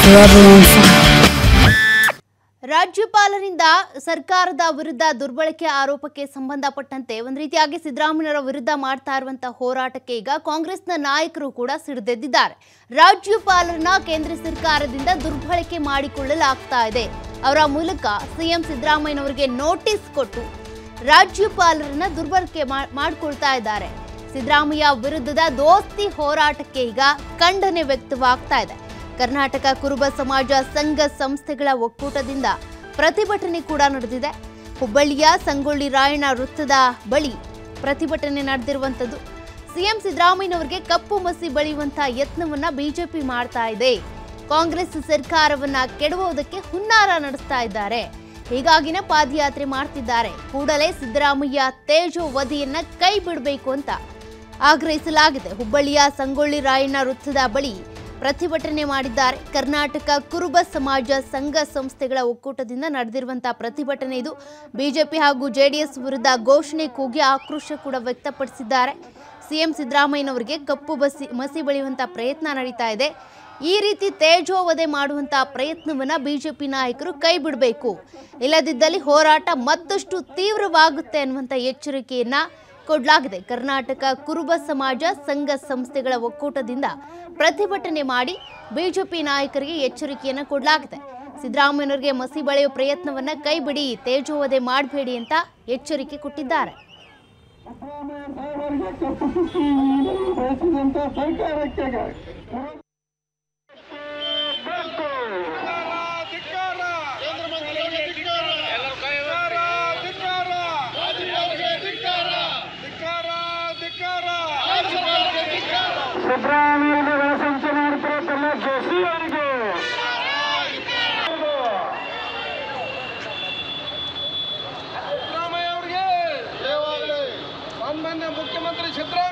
forever on fire. ರಾಜ್ಯಪಾಲರಿಂದ ಸರ್ಕಾರದ ವಿರುದ್ಧ ದುರ್ಬಳಕೆ ಆರೋಪಕ್ಕೆ ಸಂಬಂಧಪಟ್ಟಂತೆ ಒಂದು ರೀತಿಯಾಗಿ ಸಿದ್ದರಾಮಯ್ಯರ ವಿರುದ್ಧ ಮಾಡ್ತಾ ಇರುವಂತಹ ಹೋರಾಟಕ್ಕೆ ಈಗ ಕಾಂಗ್ರೆಸ್ನ ನಾಯಕರು ಕೂಡ ಸಿಡಿದೆದ್ದಿದ್ದಾರೆ ರಾಜ್ಯಪಾಲರನ್ನ ಕೇಂದ್ರ ಸರ್ಕಾರದಿಂದ ದುರ್ಬಳಕೆ ಮಾಡಿಕೊಳ್ಳಲಾಗ್ತಾ ಇದೆ ಅವರ ಮೂಲಕ ಸಿಎಂ ಸಿದ್ದರಾಮಯ್ಯನವರಿಗೆ ನೋಟಿಸ್ ಕೊಟ್ಟು ರಾಜ್ಯಪಾಲರನ್ನ ದುರ್ಬಳಕೆ ಮಾ- ಮಾಡ್ಕೊಳ್ತಾ ಇದ್ದಾರೆ ಸಿದ್ದರಾಮಯ್ಯ ವಿರುದ್ಧದ ದೋಸ್ತಿ ಹೋರಾಟಕ್ಕೆ ಈಗ ಖಂಡನೆ ವ್ಯಕ್ತವಾಗ್ತಾ ಇದೆ ಕರ್ನಾಟಕ ಕುರುಬ ಸಮಾಜ ಸಂಘ ಸಂಸ್ಥೆಗಳ ಒಕ್ಕೂಟದಿಂದ ಪ್ರತಿಭಟನೆ ಕೂಡ ನಡೆದಿದೆ ಹುಬ್ಬಳ್ಳಿಯ ಸಂಗೊಳ್ಳಿ ರಾಯಣ್ಣ ವೃತ್ತದ ಬಳಿ ಪ್ರತಿಭಟನೆ ನಡೆದಿರುವಂಥದ್ದು ಸಿಎಂ ಸಿದ್ದರಾಮಯ್ಯನವರಿಗೆ ಕಪ್ಪು ಮಸಿ ಬಳಿಯುವಂತಹ ಯತ್ನವನ್ನ ಬಿಜೆಪಿ ಮಾಡ್ತಾ ಇದೆ ಕಾಂಗ್ರೆಸ್ ಸರ್ಕಾರವನ್ನ ಕೆಡವುವುದಕ್ಕೆ ಹುನ್ನಾರ ನಡೆಸ್ತಾ ಇದ್ದಾರೆ ಹೀಗಾಗಿನೇ ಪಾದಯಾತ್ರೆ ಮಾಡ್ತಿದ್ದಾರೆ ಕೂಡಲೇ ಸಿದ್ದರಾಮಯ್ಯ ತೇಜೋವಧಿಯನ್ನ ಕೈ ಬಿಡಬೇಕು ಅಂತ ಆಗ್ರಹಿಸಲಾಗಿದೆ ಹುಬ್ಬಳ್ಳಿಯ ಸಂಗೊಳ್ಳಿ ರಾಯಣ್ಣ ವೃತ್ತದ ಬಳಿ ಪ್ರತಿಭಟನೆ ಮಾಡಿದ್ದಾರೆ ಕರ್ನಾಟಕ ಕುರುಬ ಸಮಾಜ ಸಂಘ ಸಂಸ್ಥೆಗಳ ಒಕ್ಕೂಟದಿಂದ ನಡೆದಿರುವಂತಹ ಪ್ರತಿಭಟನೆ ಇದು ಬಿಜೆಪಿ ಹಾಗೂ ಜೆಡಿಎಸ್ ವಿರುದ್ಧ ಘೋಷಣೆ ಕೂಗಿ ಆಕ್ರೋಶ ಕೂಡ ವ್ಯಕ್ತಪಡಿಸಿದ್ದಾರೆ ಸಿಎಂ ಸಿದ್ದರಾಮಯ್ಯನವರಿಗೆ ಕಪ್ಪು ಬಸಿ ಮಸಿ ಬಳಿಯುವಂತ ಪ್ರಯತ್ನ ನಡೀತಾ ಇದೆ ಈ ರೀತಿ ತೇಜೋವಧೆ ಮಾಡುವಂತಹ ಪ್ರಯತ್ನವನ್ನ ಬಿಜೆಪಿ ನಾಯಕರು ಕೈ ಬಿಡಬೇಕು ಇಲ್ಲದಿದ್ದಲ್ಲಿ ಹೋರಾಟ ಮತ್ತಷ್ಟು ತೀವ್ರವಾಗುತ್ತೆ ಅನ್ನುವಂಥ ಎಚ್ಚರಿಕೆಯನ್ನ ಕೊಡಲಾಗಿದೆ ಕರ್ನಾಟಕ ಕುರುಬ ಸಮಾಜ ಸಂಘ ಸಂಸ್ಥೆಗಳ ಒಕ್ಕೂಟದಿಂದ ಪ್ರತಿಭಟನೆ ಮಾಡಿ ಬಿಜೆಪಿ ನಾಯಕರಿಗೆ ಎಚ್ಚರಿಕೆಯನ್ನು ಕೊಡಲಾಗಿದೆ ಸಿದ್ದರಾಮಯ್ಯನವರಿಗೆ ಮಸಿ ಬಳೆಯುವ ಪ್ರಯತ್ನವನ್ನ ಕೈ ಬಿಡಿ ತೇಜೋವಧೆ ಮಾಡಬೇಡಿ ಅಂತ ಎಚ್ಚರಿಕೆ ಕೊಟ್ಟಿದ್ದಾರೆ ಸಾಹೇಬರಿಗೆ ಕಪ್ಪು ಸುತ್ತಿ ಬಯಸಿದಂತ ಸರ್ಕಾರಕ್ಕೆ ಸಿದ್ದರಾಮಯ್ಯ ಸಂಚೆ ಮಾಡುತ್ತಿರುವ ಜೋಶಿ ಅವರಿಗೆ ಸಿದ್ದರಾಮಯ್ಯ ಅವರಿಗೆ ಸನ್ಮಾನ್ಯ ಮುಖ್ಯಮಂತ್ರಿ ಸಿದ್ದರಾಮಯ್ಯ